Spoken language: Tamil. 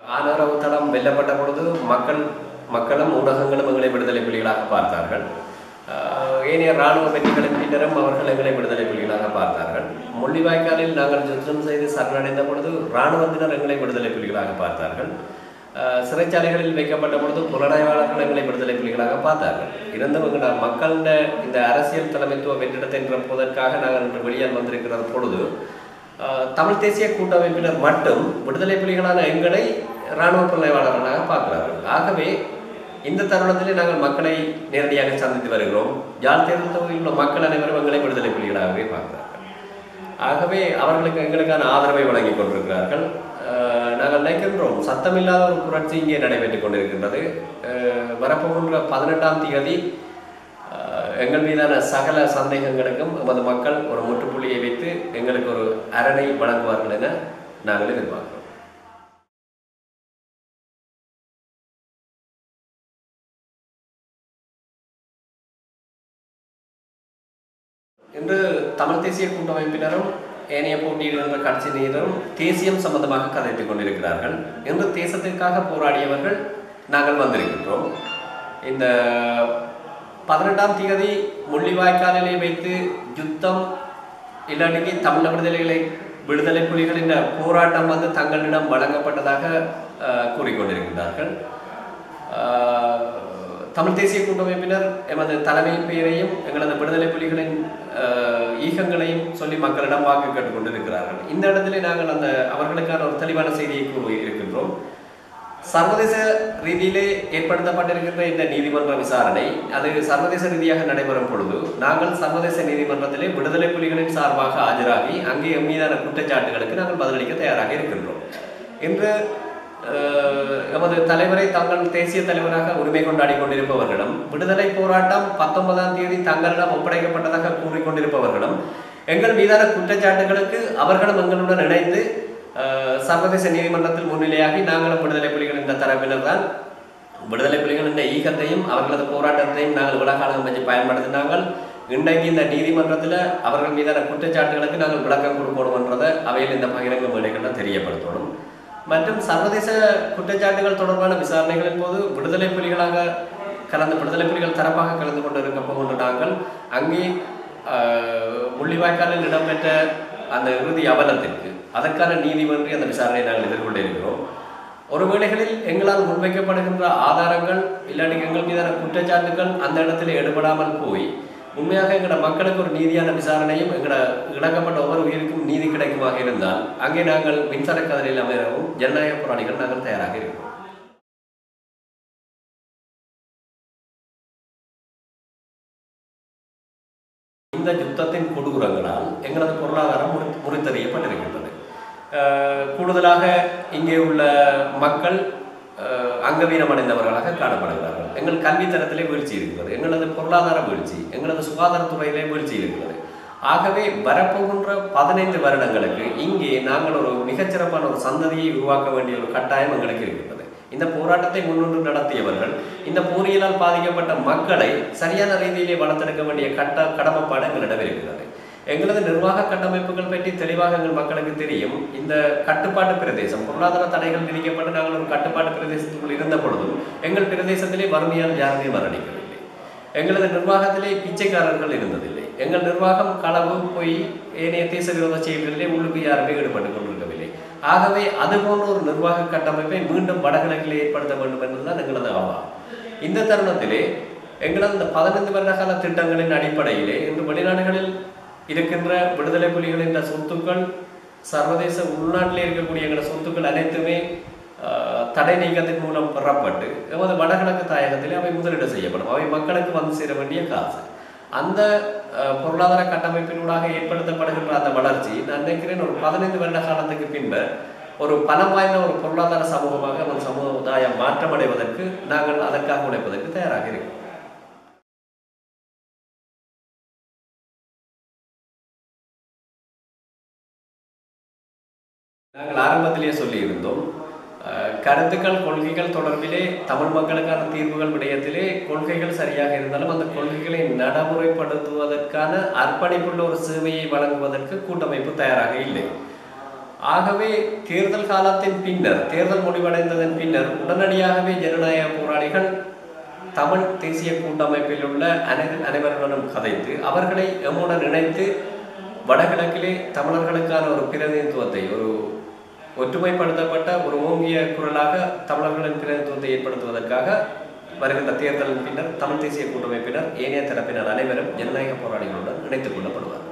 ஆனரவு தடம் வெல்லப்பட்ட பொழுது மக்கள் மக்களும் ஊடகங்களும் எங்களை விடுதலை புலிகளாக பார்த்தார்கள் ஆஹ் ஏனைய இராணுவ வெற்றிகளின் பின்னரும் அவர்கள் எங்களை விடுதலை புலிகளாக பார்த்தார்கள் முள்ளிவாய்க்காலில் நாங்கள் யுத்தம் செய்து சரணடைந்த பொழுது இராணுவத்தினர் எங்களை விடுதலை புலிகளாக பார்த்தார்கள் ஆஹ் சிறைச்சாலைகளில் வைக்கப்பட்ட பொழுது புலனாய்வாளர்கள் எங்களை விடுதலை புலிகளாக பார்த்தார்கள் இருந்தும் எங்களோட மக்களின் இந்த அரசியல் தலைமைத்துவ வெற்றிடத்தை நிரப்புவதற்காக நாங்கள் இன்று வெளியால் வந்திருக்கிற பொழுது ஆஹ் தமிழ் தேசிய கூட்டமைப்பினர் மட்டும் விடுதலை புலிகளான எங்களை இராணுவ புலனாய்வாளர்களாக பார்க்கிறார்கள் ஆகவே இந்த தருணத்திலே நாங்கள் மக்களை நேரடியாக சந்தித்து வருகிறோம் யாழ் தேர்தல் தொகுதியில் உள்ள மக்கள் அனைவரும் எங்களை விடுதலை புலிகளாகவே பார்க்கிறார்கள் ஆகவே அவர்களுக்கு எங்களுக்கான ஆதரவை வழங்கி கொண்டிருக்கிறார்கள் ஆஹ் நாங்கள் நினைக்கின்றோம் சத்தமில்லாத ஒரு புரட்சி இங்கே நடைபெற்றுக் கொண்டிருக்கின்றது ஆஹ் வரப்போகின்ற பதினெட்டாம் தேதி ஆஹ் எங்கள் மீதான சகல சந்தேகங்களுக்கும் எமது மக்கள் ஒரு முற்றுப்புள்ளியை வைத்து எங்களுக்கு ஒரு அரணை வழங்குவார்கள் என நாங்கள் எதிர்பார்க்கிறோம் இன்று தமிழ் தேசிய கூட்டமைப்பினரும் ஏனைய போட்டியிடுகின்ற கட்சியினரும் தேசியம் சம்பந்தமாக கதைத்துக் கொண்டிருக்கிறார்கள் இன்று தேசத்திற்காக போராடியவர்கள் நாங்கள் வந்திருக்கின்றோம் இந்த பதினெட்டாம் தேதி முள்ளிவாய்க்காலிலே வைத்து யுத்தம் இல்லாட்டிக்கு தமிழ் விடுதலைகளை விடுதலை புலிகளின் போராட்டம் வந்து தங்களிடம் வழங்கப்பட்டதாக அஹ், கூறிக்கொண்டிருக்கின்றார்கள் ஆஹ், தமிழ் தேசிய கூட்டமைப்பினர் எமது தலைமை பெயரையும் எங்களது விடுதலை புலிகளின் ஆஹ், ஈகங்களையும் சொல்லி மக்களிடம் வாக்கு கேட்டுக் கொண்டிருக்கிறார்கள் இந்த இடத்திலே நாங்கள் அந்த அவர்களுக்கான ஒரு தெளிவான செய்தியை கூறி இருக்கின்றோம் சர்வதேச ரீதியிலே ஏற்படுத்தப்பட்டிருக்கின்ற இந்த நீதிமன்ற விசாரணை அது சர்வதேச ரீதியாக நடைபெறும் பொழுது நாங்கள் சர்வதேச நீதிமன்றத்திலே விடுதலை புலிகளின் சார்பாக ஆஜராகி அங்கே எம் மீதான குற்றச்சாட்டுகளுக்கு நாங்கள் பதிலளிக்க தயாராக இருக்கின்றோம் இன்று அஹ், எமது தலைவரை தாங்கள் தேசிய தலைவராக உரிமை கொண்டாடி கொண்டிருப்பவர்களிடம் விடுதலை போராட்டம் பத்தொன்பதாம் தேதி தங்களிடம் ஒப்படைக்கப்பட்டதாக கூறிக்கொண்டிருப்பவர்களும் எங்கள் மீதான குற்றச்சாட்டுகளுக்கு அவர்களும் எங்களுடன் இணைந்து அஹ், சர்வதேச நீதிமன்றத்தில் முன்னிலையாகி நாங்களும் விடுதலை புலிகள் என்ற தரப்பினர் தான் விடுதலை புலிகள் என்ற ஈகத்தையும் அவர்களது போராட்டத்தையும் நாங்கள் விலகாலம் வச்சு பயன்படுத்தினாங்கள் இன்றைக்கு இந்த நீதிமன்றத்தில் அவர்கள் மீதான குற்றச்சாட்டுகளுக்கு நாங்கள் விளக்கம் கொடுக்கணும்ன்றதை அவையில் இந்த பகிரங்க மேடைகளில் தெரியப்படுத்தணும் மற்றும் சர்வதேச குற்றச்சாட்டுகள் தொடர்பான விசாரணைகளின் போது விடுதலை புலிகளாக கலந்து விடுதலை புலிகள் தரப்பாக கலந்து கொண்டு இருக்க போகின்ற நாங்கள் அங்கே ஆஹ், முள்ளிவாய்க்காலில் இடம்பெற்ற அந்த இறுதி அவலத்திற்கு அதற்கான நீதிமன்றி அந்த விசாரணையை நாங்கள் எதிர்கொண்டு இருக்கிறோம் ஒரு வேளைகளில் எங்களால் முன்வைக்கப்படுகின்ற ஆதாரங்கள் இல்லாட்டி எங்கள் மீதான குற்றச்சாட்டுகள் அந்த இடத்துல எடுபடாமல் போய் உண்மையாக எங்களோட மக்களுக்கு ஒரு நீதியான விசாரணையும் எங்களோட இழக்கப்பட்ட ஒவ்வொரு உயிருக்கும் நீதி கிடைக்குமாக இருந்தால் அங்கே நாங்கள் மின்சார கதலில் அமையவும் ஜனநாயக போராளிகள் நாங்கள் தயாராக இருக்கிறோம் இந்த யுத்தத்தின் கொடூரங்களால் எங்களது பொருளாதாரம் முறி முறித்தறியப்பட்டிருக்கின்றது அஹ் கூடுதலாக இங்கே உள்ள மக்கள் அஹ் அங்கவீனம் அடைந்தவர்களாக காணப்படுகிறார்கள் எங்கள் கல்வி தரத்திலே வீழ்ச்சி இருக்கிறது எங்களது பொருளாதார வீழ்ச்சி எங்களது சுகாதாரத்துறையிலே வீழ்ச்சி இருக்கிறது ஆகவே வரப்போகின்ற பதினைந்து வருடங்களுக்கு இங்கே நாங்கள் ஒரு மிகச்சிறப்பான ஒரு சந்ததியை உருவாக்க வேண்டிய ஒரு கட்டாயம் எங்களுக்கு இருக்கிறது இந்த போராட்டத்தை முன்னின்று நடத்தியவர்கள் இந்த போரியலால் பாதிக்கப்பட்ட மக்களை சரியான ரீதியிலே வளர்த்தெடுக்க வேண்டிய கட்ட கடமைப்பாடு எங்களிடம் இருக்கிறது எங்களது நிர்வாக கட்டமைப்புகள் பற்றி தெளிவாக எங்கள் மக்களுக்கு தெரியும் இந்த கட்டுப்பாட்டு பிரதேசம் பொருளாதார தடைகள் விதிக்கப்பட்டு நாங்கள் ஒரு கட்டுப்பாட்டு பிரதேசத்துக்குள் இருந்த பொழுதும் எங்கள் பிரதேசத்திலே வறுமையால் யாருமே மரணிக்கவில்லை எங்களது நிர்வாகத்திலே பிச்சைக்காரர்கள் இருந்ததில்லை எங்கள் நிர்வாகம் களவு போய் ஏனைய தேச விரோத செயல்களிலே உள்ளுக்கு யாருமே ஈடுபட்டுக் கொண்டிருக்கவில்லை ஆகவே அது போன்ற ஒரு நிர்வாக கட்டமைப்பை மீண்டும் வடகிழக்கில் ஏற்படுத்த வேண்டும் என்பதுதான் எங்களது ஆவா இந்த தருணத்திலே எங்களது இந்த பதினைந்து வருட கால திட்டங்களின் அடிப்படையிலே இன்று வெளிநாடுகளில் இருக்கின்ற விடுதலை புலிகளின் இந்த சொத்துக்கள் சர்வதேச உள்நாட்டிலே இருக்கக்கூடிய எங்களோட சொத்துக்கள் அனைத்துமே ஆஹ், தடை நீக்கத்தின் மூலம் பெறப்பட்டு எமது வடகிழக்கு தாயகத்திலே அவை முதலீடு செய்யப்படும் அவை மக்களுக்கு வந்து சேர வேண்டிய காசு அந்த ஆஹ், பொருளாதார கட்டமைப்பினூடாக ஏற்படுத்தப்படுகின்ற அந்த வளர்ச்சி நான் நினைக்கிறேன் ஒரு பதினைந்து வருட காலத்துக்கு பின்பு ஒரு பணம் வாய்ந்த ஒரு பொருளாதார சமூகமாக நமது சமுதாயம் மாற்றமடைவதற்கு நாங்கள் அதற்காக உழைப்பதற்கு தயாராக இருக்கிறோம் நாங்கள் ஆரம்பத்திலேயே சொல்லியிருந்தோம் அஹ், கருத்துக்கள் கொள்கைகள் தொடர்பிலே தமிழ் மக்களுக்கான தீர்வுகள் விடயத்திலே கொள்கைகள் சரியாக இருந்தாலும் அந்த கொள்கைகளை நடைமுறைப்படுத்துவதற்கான அர்ப்பணிப்புள்ள ஒரு சேவையை வழங்குவதற்கு கூட்டமைப்பு தயாராக இல்லை ஆகவே தேர்தல் காலத்தின் பின்னர் தேர்தல் முடிவடைந்ததன் பின்னர் உடனடியாகவே ஜனநாயக போராளிகள் தமிழ் தேசிய கூட்டமைப்பில் உள்ள அனை அனைவருடனும் கதைத்து அவர்களை எம்முடன் இணைத்து வடகிழக்கிலே தமிழர்களுக்கான ஒரு பிரதிநிதித்துவத்தை ஒரு ஒற்றுமைப்படுத்தப்பட்ட ஒரு ஓங்கிய குரலாக தமிழர்களின் பிரதிநிதித்துவத்தை ஏற்படுத்துவதற்காக வருகின்ற தேர்தலின் பின்னர் தமிழ் தேசிய கூட்டமைப்பினர் ஏனைய தரப்பினர் அனைவரும் ஜனநாயக போராளிகளுடன் இணைத்துக் கொள்ளப்படுவார்